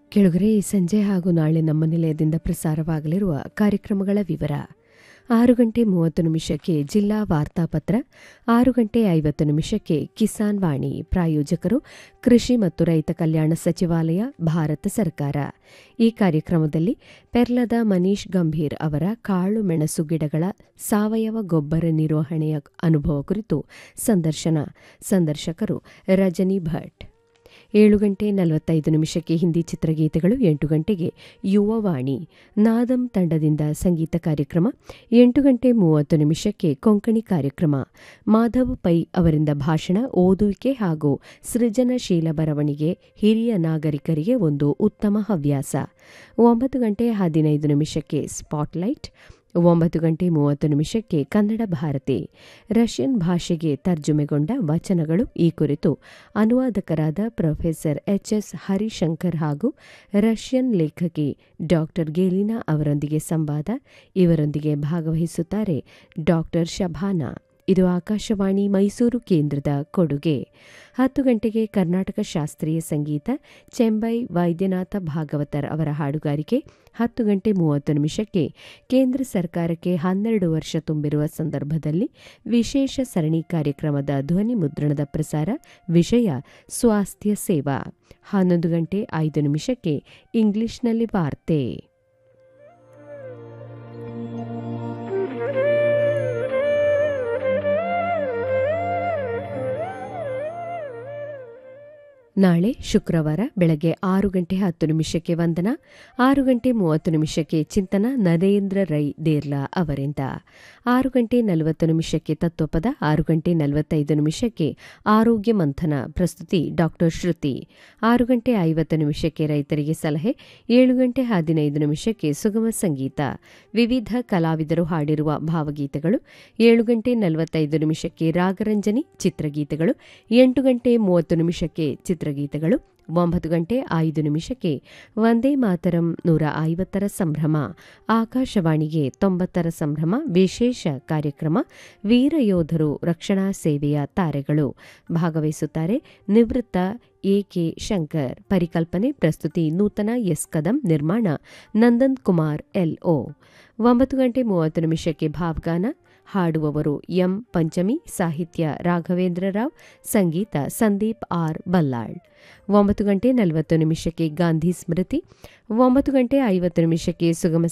ಕೆಳಗರೆ ಈ ಸಂಜೆ ಹಾಗೂ ನಾಳೆ ನಮ್ಮ ನಿಲಯದಿಂದ ಪ್ರಸಾರವಾಗಲಿರುವ ಕಾರ್ಯಕ್ರಮಗಳ ವಿವರ ಆರು ಗಂಟೆ ಮೂವತ್ತು ನಿಮಿಷಕ್ಕೆ ಜಿಲ್ಲಾ ವಾರ್ತಾಪತ್ರ ಆರು ಗಂಟೆ ಐವತ್ತು ನಿಮಿಷಕ್ಕೆ ಕಿಸಾನ್ ವಾಣಿ ಪ್ರಾಯೋಜಕರು ಕೃಷಿ ಮತ್ತು ರೈತ ಕಲ್ಯಾಣ ಸಚಿವಾಲಯ ಭಾರತ ಸರ್ಕಾರ ಈ ಕಾರ್ಯಕ್ರಮದಲ್ಲಿ ಪೆರ್ಲದ ಮನೀಶ್ ಗಂಭೀರ್ ಅವರ ಕಾಳು ಮೆಣಸು ಗಿಡಗಳ ಸಾವಯವ ಗೊಬ್ಬರ ನಿರ್ವಹಣೆಯ ಅನುಭವ ಕುರಿತು ಸಂದರ್ಶನ ಸಂದರ್ಶಕರು ರಜನಿ ಭಟ್ ಏಳು ಗಂಟೆ ನಲವತ್ತೈದು ನಿಮಿಷಕ್ಕೆ ಹಿಂದಿ ಚಿತ್ರಗೀತೆಗಳು ಎಂಟು ಗಂಟೆಗೆ ಯುವವಾಣಿ ನಾದಂ ತಂಡದಿಂದ ಸಂಗೀತ ಕಾರ್ಯಕ್ರಮ ಎಂಟು ಗಂಟೆ ಮೂವತ್ತು ನಿಮಿಷಕ್ಕೆ ಕೊಂಕಣಿ ಕಾರ್ಯಕ್ರಮ ಮಾಧವ್ ಪೈ ಅವರಿಂದ ಭಾಷಣ ಓದುವಿಕೆ ಹಾಗೂ ಸೃಜನಶೀಲ ಬರವಣಿಗೆ ಹಿರಿಯ ನಾಗರಿಕರಿಗೆ ಒಂದು ಉತ್ತಮ ಹವ್ಯಾಸ ಒಂಬತ್ತು ಗಂಟೆ ಹದಿನೈದು ನಿಮಿಷಕ್ಕೆ ಸ್ಪಾಟ್ಲೈಟ್ ಒಂಬತ್ತು ಗಂಟೆ ಮೂವತ್ತು ನಿಮಿಷಕ್ಕೆ ಕನ್ನಡ ಭಾರತಿ ರಷ್ಯನ್ ಭಾಷೆಗೆ ತರ್ಜುಮೆಗೊಂಡ ವಚನಗಳು ಈ ಕುರಿತು ಅನುವಾದಕರಾದ ಪ್ರೊಫೆಸರ್ ಎಚ್ ಎಸ್ ಹರಿಶಂಕರ್ ಹಾಗೂ ರಷ್ಯನ್ ಲೇಖಕಿ ಡಾಕ್ಟರ್ ಗೇಲಿನಾ ಅವರೊಂದಿಗೆ ಸಂವಾದ ಇವರೊಂದಿಗೆ ಭಾಗವಹಿಸುತ್ತಾರೆ ಡಾಕ್ಟರ್ ಶಭಾನಾ ಇದು ಆಕಾಶವಾಣಿ ಮೈಸೂರು ಕೇಂದ್ರದ ಕೊಡುಗೆ ಹತ್ತು ಗಂಟೆಗೆ ಕರ್ನಾಟಕ ಶಾಸ್ತ್ರೀಯ ಸಂಗೀತ ಚೆಂಬೈ ವೈದ್ಯನಾಥ ಭಾಗವತರ್ ಅವರ ಹಾಡುಗಾರಿಕೆ ಹತ್ತು ಗಂಟೆ ಮೂವತ್ತು ನಿಮಿಷಕ್ಕೆ ಕೇಂದ್ರ ಸರ್ಕಾರಕ್ಕೆ ಹನ್ನೆರಡು ವರ್ಷ ತುಂಬಿರುವ ಸಂದರ್ಭದಲ್ಲಿ ವಿಶೇಷ ಸರಣಿ ಕಾರ್ಯಕ್ರಮದ ಧ್ವನಿ ಮುದ್ರಣದ ಪ್ರಸಾರ ವಿಷಯ ಸ್ವಾಸ್ಥ್ಯ ಸೇವಾ ಹನ್ನೊಂದು ಗಂಟೆ ಐದು ನಿಮಿಷಕ್ಕೆ ಇಂಗ್ಲಿಷ್ನಲ್ಲಿ ವಾರ್ತೆ ನಾಳೆ ಶುಕ್ರವಾರ ಬೆಳಗ್ಗೆ ಆರು ಗಂಟೆ ಹತ್ತು ನಿಮಿಷಕ್ಕೆ ವಂದನ ಆರು ಗಂಟೆ ಮೂವತ್ತು ನಿಮಿಷಕ್ಕೆ ಚಿಂತನ ನರೇಂದ್ರ ರೈ ದೇರ್ಲಾ ಅವರಿಂದ ಆರು ಗಂಟೆ ನಲವತ್ತು ನಿಮಿಷಕ್ಕೆ ತತ್ವಪದ ಆರು ಗಂಟೆ ನಲವತ್ತೈದು ನಿಮಿಷಕ್ಕೆ ಆರೋಗ್ಯ ಮಂಥನ ಪ್ರಸ್ತುತಿ ಡಾಕ್ಟರ್ ಶ್ರುತಿ ಆರು ಗಂಟೆ ಐವತ್ತು ನಿಮಿಷಕ್ಕೆ ರೈತರಿಗೆ ಸಲಹೆ ಏಳು ಗಂಟೆ ಹದಿನೈದು ನಿಮಿಷಕ್ಕೆ ಸುಗಮ ಸಂಗೀತ ವಿವಿಧ ಕಲಾವಿದರು ಹಾಡಿರುವ ಭಾವಗೀತೆಗಳು ಏಳು ಗಂಟೆ ನಲವತ್ತೈದು ನಿಮಿಷಕ್ಕೆ ರಾಗರಂಜನಿ ಚಿತ್ರಗೀತೆಗಳು ಎಂಟು ಗಂಟೆ ಮೂವತ್ತು ನಿಮಿಷಕ್ಕೆ ಚಿತ್ರಗೀತೆಗಳು ಒಂಬತ್ತು ಗಂಟೆ ಐದು ನಿಮಿಷಕ್ಕೆ ವಂದೇ ಮಾತರಂ ನೂರ ಐವತ್ತರ ಸಂಭ್ರಮ ಆಕಾಶವಾಣಿಗೆ ತೊಂಬತ್ತರ ಸಂಭ್ರಮ ವಿಶೇಷ ಕಾರ್ಯಕ್ರಮ ವೀರಯೋಧರು ರಕ್ಷಣಾ ಸೇವೆಯ ತಾರೆಗಳು ಭಾಗವಹಿಸುತ್ತಾರೆ ನಿವೃತ್ತ ಎಕೆ ಶಂಕರ್ ಪರಿಕಲ್ಪನೆ ಪ್ರಸ್ತುತಿ ನೂತನ ಎಸ್ ಕದಂ ನಿರ್ಮಾಣ ನಂದನ್ ಕುಮಾರ್ ಎಲ್ಒ ಒಂಬತ್ತು ಗಂಟೆ ಮೂವತ್ತು ನಿಮಿಷಕ್ಕೆ ಭಾವಗಾನ ಹಾಡುವವರು ಎಂ ಪಂಚಮಿ ಸಾಹಿತ್ಯ ರಾಘವೇಂದ್ರ ರಾವ್ ಸಂಗೀತ ಸಂದೀಪ್ ಆರ್ ಬಲ್ಲಾಳ್ ಒಂಬತ್ತು ಗಂಟೆ ನಲವತ್ತು ನಿಮಿಷಕ್ಕೆ ಗಾಂಧಿ ಸ್ಮೃತಿ ಒಂಬತ್ತು ಗಂಟೆ ಐವತ್ತು ನಿಮಿಷಕ್ಕೆ ಸುಗಮ